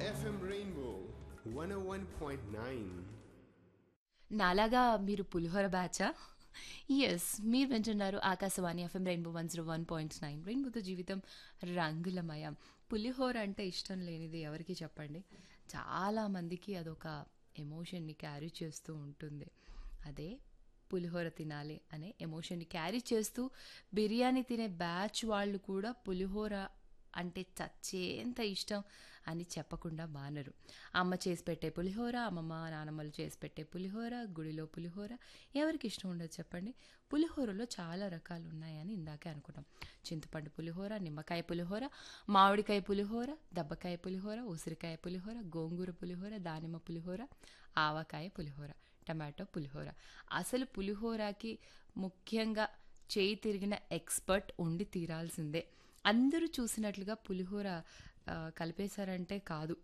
FM Rainbow 101.9. నాలాగా మీరు పులిహోర బ్యాచా ఎస్ మీరు వింటున్నారు Akashvani FM rainbow one zero one point nine రెయిన్బోతో జీవితం రంగులమయం పులిహోర అంటే ఇష్టం లేనిది ఎవరికి చెప్పండి చాలా మందికి అదొక ఎమోషన్ని క్యారీ చేస్తూ ఉంటుంది అదే పులిహోర తినాలి అనే ఎమోషన్ని క్యారీ చేస్తూ బిర్యానీ తినే బ్యాచ్ వాళ్ళు కూడా పులిహోర అంటే చచ్చేంత ఇష్టం అని చెప్పకుండా మానరు అమ్మ చేసి పెట్టే పులిహోర అమ్మమ్మ నానమ్మలు చేసి పెట్టే పులిహోర గుడిలో పులిహోర ఎవరికి ఇష్టం ఉండదు చెప్పండి పులిహోరలో చాలా రకాలు ఉన్నాయని ఇందాకే అనుకున్నాం చింతపండు పులిహోర నిమ్మకాయ పులిహోర మామిడికాయ పులిహోర దబ్బకాయ పులిహోర ఉసిరికాయ పులిహోర గోంగూర పులిహోర దానిమ్మ పులిహోర ఆవకాయ పులిహోర టమాటో పులిహోర అసలు పులిహోరకి ముఖ్యంగా చేయి తిరిగిన ఎక్స్పర్ట్ ఉండి తీరాల్సిందే అందరూ చూసినట్లుగా పులిహోర ఆ, కలిపేశారంటే కాదు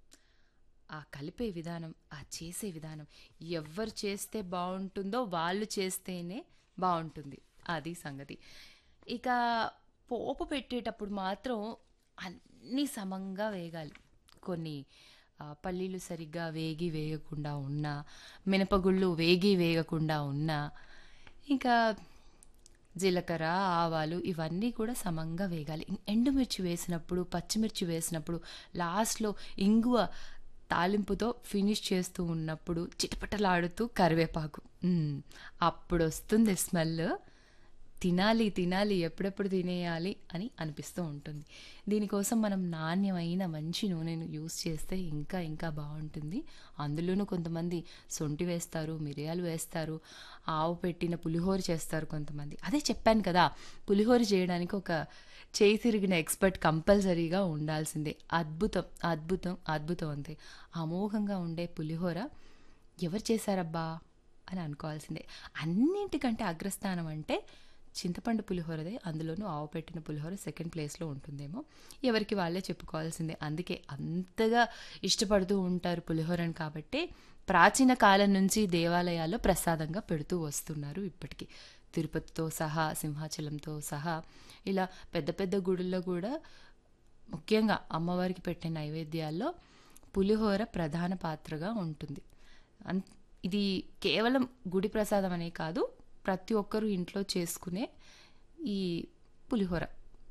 ఆ కలిపే విధానం ఆ చేసే విధానం ఎవరు చేస్తే బాగుంటుందో వాళ్ళు చేస్తేనే బాగుంటుంది అది సంగతి ఇక పోపు పెట్టేటప్పుడు మాత్రం అన్నీ సమంగా వేగాలి కొన్ని ఆ, పల్లీలు సరిగ్గా వేగి వేయకుండా ఉన్నా మినపగుళ్ళు వేగి వేయకుండా ఉన్నా ఇంకా జీలకర్ర ఆవాలు ఇవన్నీ కూడా సమంగా వేగాలి ఎండుమిర్చి వేసినప్పుడు పచ్చిమిర్చి వేసినప్పుడు లాస్ట్లో ఇంగువ తాలింపుతో ఫినిష్ చేస్తూ ఉన్నప్పుడు చిటపటలాడుతూ కరివేపాకు మ్మ్. అప్పుడు వస్తుంది స్మెల్ తినాలి తినాలి ఎప్పుడెప్పుడు తినేయాలి అని అనిపిస్తూ ఉంటుంది దీనికోసం మనం నాణ్యమైన మంచి నూనెను యూస్ చేస్తే ఇంకా ఇంకా బాగుంటుంది అందులోనూ కొంతమంది సొంటి వేస్తారు మిరియాలు వేస్తారు ఆవు పెట్టిన పులిహోర చేస్తారు కొంతమంది అదే చెప్పాను కదా పులిహోర చేయడానికి ఒక చేయి తిరిగిన ఎక్స్పర్ట్ కంపల్సరీగా ఉండాల్సిందే అద్భుతం అద్భుతం అద్భుతం అంతే అమోఘంగా ఉండే పులిహోర ఎవరు చేశారబ్బా అని అనుకోవాల్సిందే అన్నింటికంటే అగ్రస్థానం అంటే చింతపండు పులిహోరదే అందులోనూ ఆవు పెట్టిన పులిహోర సెకండ్ ప్లేస్లో ఉంటుందేమో ఎవరికి వాళ్ళే చెప్పుకోవాల్సిందే అందుకే అంతగా ఇష్టపడుతూ ఉంటారు పులిహోరని కాబట్టి ప్రాచీన కాలం నుంచి దేవాలయాల్లో ప్రసాదంగా పెడుతూ వస్తున్నారు ఇప్పటికీ తిరుపతితో సహా సింహాచలంతో సహా ఇలా పెద్ద పెద్ద గుడుల్లో కూడా ముఖ్యంగా అమ్మవారికి పెట్టే నైవేద్యాల్లో పులిహోర ప్రధాన పాత్రగా ఉంటుంది అన్ ఇది కేవలం గుడి ప్రసాదం అనే కాదు ప్రతి ఒక్కరూ ఇంట్లో చేసుకునే ఈ పులిహోర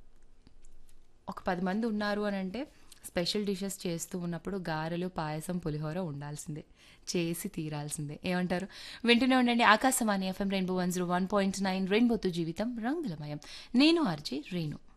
ఒక పది మంది ఉన్నారు అని అంటే స్పెషల్ డిషెస్ చేస్తూ ఉన్నప్పుడు గారెలు పాయసం పులిహోర ఉండాల్సిందే చేసి తీరాల్సిందే ఏమంటారు వింటూనే ఉండండి Akashvani FM rainbow one zero one point nine రెయిన్బోతో జీవితం రంగులమయం నేను ఆర్జే రేణు